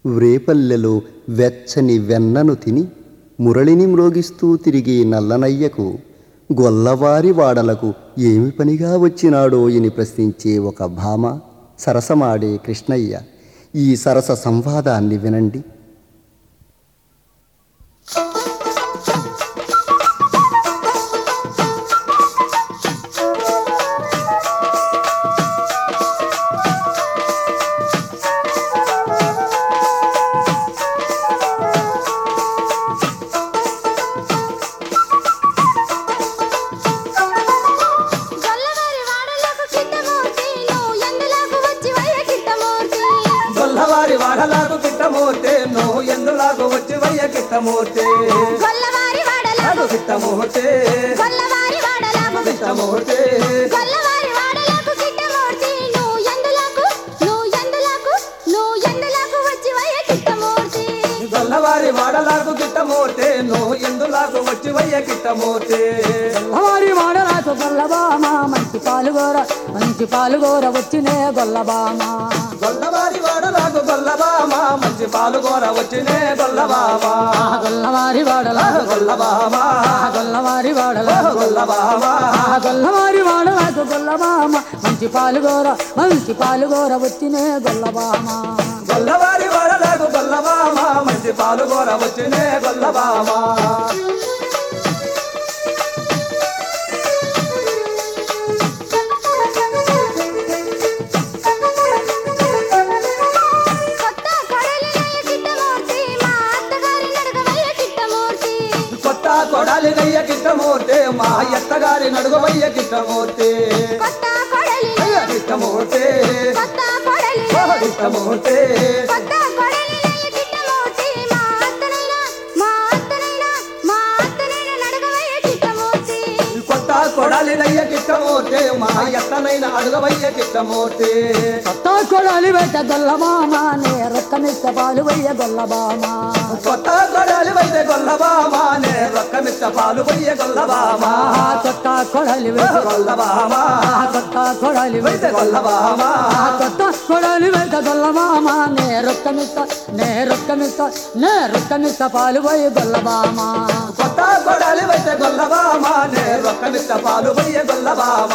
వ్రేపల్లెలో వెచ్చని వెన్నను తిని మురళిని మ్రోగిస్తూ తిరిగే నల్లనయ్యకు గొల్లవారి వాడలకు ఏమి పనిగా వచ్చినాడో అని ప్రశ్నించే ఒక భామ సరసమాడే కృష్ణయ్య ఈ సరస సంవాదాన్ని వినండి గొల్లవారి వాడలకు కిట్టమూర్తి నువ్వు ఎందులకు వచ్చి వయ్య కిట్టమూర్తి గొల్లవారి వాడలాగు కిట్టమూర్తి నువ్వు ఎందులాగు వచ్చి వయ్య కిట్టమూర్తి గొల్లవారి వాడలకు కిట్టమూర్తి గొల్లవారి వాడలకు కిట్టమూర్తి గొల్లవారి వాడలకు కిట్టమూర్తి నువ్వు ఎందులకు నువ్వు ఎందులకు నువ్వు ఎందులకు వచ్చి వయ్య కిట్టమూర్తి గొల్లవారి వాడలాగు కిట్టమూర్తి నువ్వు ఎందులాగు వచ్చి వయ్య కిట్టమూర్తి గొల్లవారి వాడరాకు గొల్లబామ మంచి పాలుగోర మంచి పాలుగోర వచ్చినే గొల్లబామ గొల్లవారి వాడలాగు గొల్లబామ మంచి పాలుగోర వచ్చినే గొల్లబామ ఆ గొల్లవారి వాడలా గొల్లబామ ఆ గొల్లవారి వాడలా గొల్లబామ ఆ గొల్లవారి వాడరాకు గొల్లబామ మంచి పాలుగోర మంచి పాలుగోర వచ్చినే గొల్లబామ గొల్లవారి వాడలాగు గొల్లబామ మంచి పాలుగోర వచ్చినే గొల్లబామ కొత్త కొడలినయ్య కిట్టమూర్తి మా అత్తగారి నడక వయ్య కిట్టమూర్తి కొత్త కొడాలి నయ్య కిట్టమూర్తి మా ఎత్తగారి నడుగవయ్య కిట్టమూర్తి కొత్త కొడలి కిట్టమూర్తి కొత్త కొడలి కిట్టమూర్తి కొత్త కొడలినయ్య కిట్టమూర్తి మా అత్తనైనా మా అత్తనైనా మా అత్తనైనా నడకవయ్య కిట్టమూర్తి కొత్త కొడాలి నయ్య కిట్టమూర్తి మా ఎత్తనైన అడుగవయ్య కిట్టమూర్తి కొత్త కొడాలి పెట్ట గొల్లబామ నే రొక్కమిస్త పాలు వయ్య గొల్లబామ కొత్త కొడాలి వైద్య గొల్లబామ నే రొక్కమిత్త పాలు వయ్య గొల్లబామ ఆ కొత్త కొడాలి పెట్ట గొల్లబామ ఆ కొత్త కొడాలి వైద్య పెట్ట గొల్లబామ ఆ కొత్త కొడాలి పెట్ట గొల్లబామ నే రొక్కమిస్త నే రొక్కమిస్త నే రొక్కమిస్త పాలు వయ్య గొల్లబామ కొత్త కొడాలి వైద్య గొల్లబామ నే రొక్కమిత్త పాలు వయ్య గొల్లబామ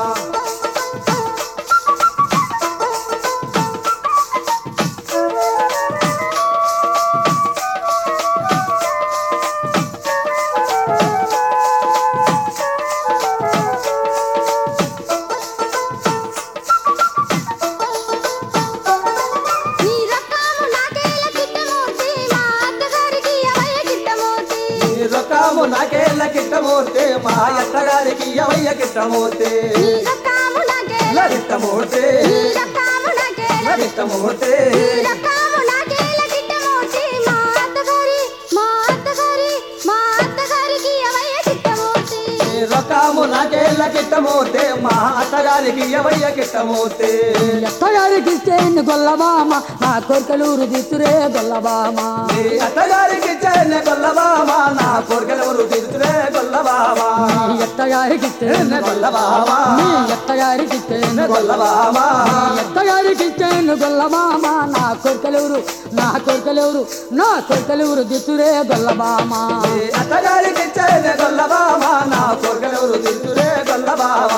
నీ రక్కాము నాకేల కిట్టమూర్తి మా అత్తగారికి అవయ్య కిట్టమూర్తి నీ రొక్కము నాకేళ్ళ కిట్టమూర్తి మా ఎత్తగారికి ఎవయ్య కిట్టమూర్తి నీ రక్కాము నాకేల కిట్టమూర్తి నీ రక్కాము నాకేల కిట్టమూర్తి నీ రక్కాము నాకేల కిట్టమూర్తి మా అత్తగారి మా అత్తగారి మా అత్తగారికి అవయ్య కిట్టమూర్తి నీ రొక్కము నాకేళ్ళ కిట్టమూర్తి మా అత్తగారికి ఎవయ్య కిట్టమూర్తి ఎత్తగారికి ఇస్తే గొల్లబామ నా కోరికలూరు దిత్తురే గొల్లబామ నీ అత్తగారికి చెన్నె గొల్లబామ నా కోరికలెవరు తీర్చురే గొల్లబామ నీ ఎత్తగారికి ఇస్తే చెన్నె గొల్లబామ నీ ఎత్తగారికి ఇస్తే గొల్లబామ ఎత్తగారికి ఇచ్చాను గొల్లబామ నా కొరకలెవరు నా కొరకలెవరు నా కొరకలెవరు దిత్తురే గొల్లబామ నీ అత్తగారికి చెన్నె గొల్లబామ నా కోరికలెవరు తీర్చురే గొల్లబామ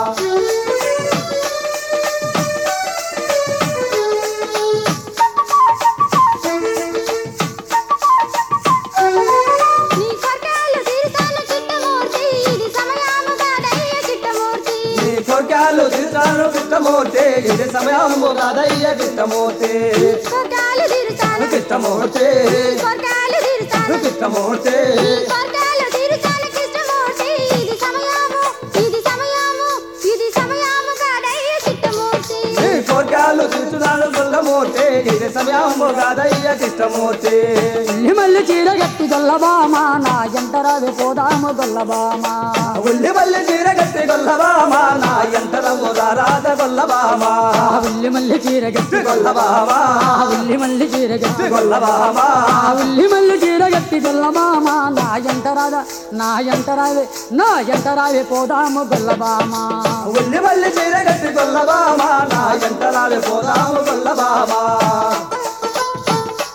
నీ కొరకాలు తీరుతాను కిట్టమూర్తి ఇది సమయాము కాదయ్య కిట్టమూర్తి నీ కోరికలు తీర్చాను కిట్టమూర్తి ఇది సమయము కాదయ్య కిట్టమూర్తి కొరకాలు తీరుతాను కిట్టమూర్తి కొరకాలు తీరుతాను కిట్టమూర్తి కొరకాలు తీరుతాను కిట్టమూర్తి ఇది సమయాము ఇది సమయాము ఇది సమయాము కాదయ్య కిట్టమూర్తి నీ కోరికలు తీర్చున్నాను గొల్లమూర్తి ఇది సమయము కాదయ్య కిట్టమూర్తి మల్లి మల్లి చీర గట్టి గొల్లబామ నా ఎంటరావి పోదాము గొల్లబామ ఉల్లి మల్లి చీర గట్టి గొల్లబామ నా ఎంతరము రాధ గొల్లబామ ఆ ఉల్లి మల్లి చీర గట్టి గొల్లబామ ఆ ఉల్లి మల్లి చీర గట్టి గొల్లబామ ఆ ఉల్లి మల్లి చీర గట్టి గొల్లబామ నా ఎంటరాద నా ఎంటరావి నా ఎంటరావి పోదాము గొల్లబామ ఉల్లి మల్లి చీర గట్టి గొల్లబామ నా ఎంతరాలు పోదాము గొల్లబామ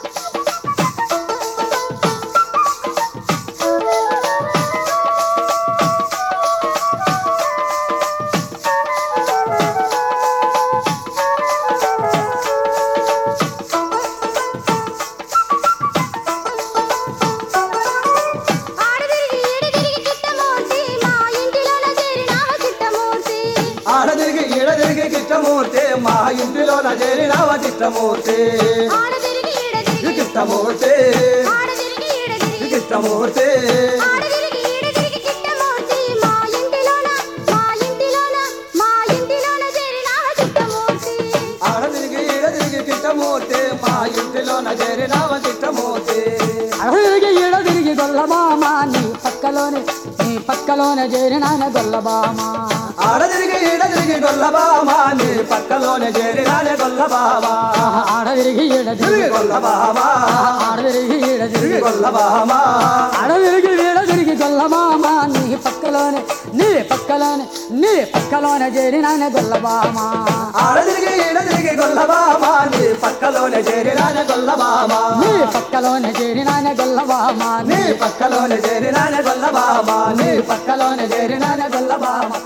కిట్టమూర్తి మా ఇంటిలోన చేరినావ కిట్టమూర్తి ఆడ తిరిగి ఈడ తిరిగి కిట్టమూర్తి ఆడ తిరిగి ఈడ తిరిగి కిట్టమూర్తి ఆడ తిరిగి ఈడ తిరిగి కిట్టమూర్తి మా ఇంటిలోన మా ఇంటిలోన మా ఇంటిలోన చేరినావ కిట్టమూర్తి ఆడ తిరిగి ఈడ తిరిగి కిట్టమూర్తి మా ఇంటిలోన చేరినావ కిట్టమూర్తి అడవికి ఈడ తిరిగి గొల్లబామ నీ పక్కలోనే నీ పక్కలోనే చేరినాన గొల్లబామ ఆడ తిరిగి ఈడ తిరిగి గొల్లబామా నీ పక్కలోనే చేరినానే గొల్లబామా ఆడ తిరిగి ఈడ తిరిగి తిరిగి గొల్లబామా ఆడ తిరిగి ఈడ తిరిగి తిరిగి గొల్లబామా ఆడ తిరిగి ఈడ తిరిగి గొల్లబామ నీ పక్కలోనే నీ పక్కలోనే నీ పక్కలోనే చేరినాన గొల్లబామ ఆడ తిరిగి ఈడ తిరిగి గొల్లబామా నీ పక్కలోనే చేరినానే గొల్లబామా నీ పక్కలోనే చేరినాన గొల్లబామ నీ పక్కలోనే చేరినానే గొల్లబామా నీ పక్కలోనే చేరినానే గొల్లబామా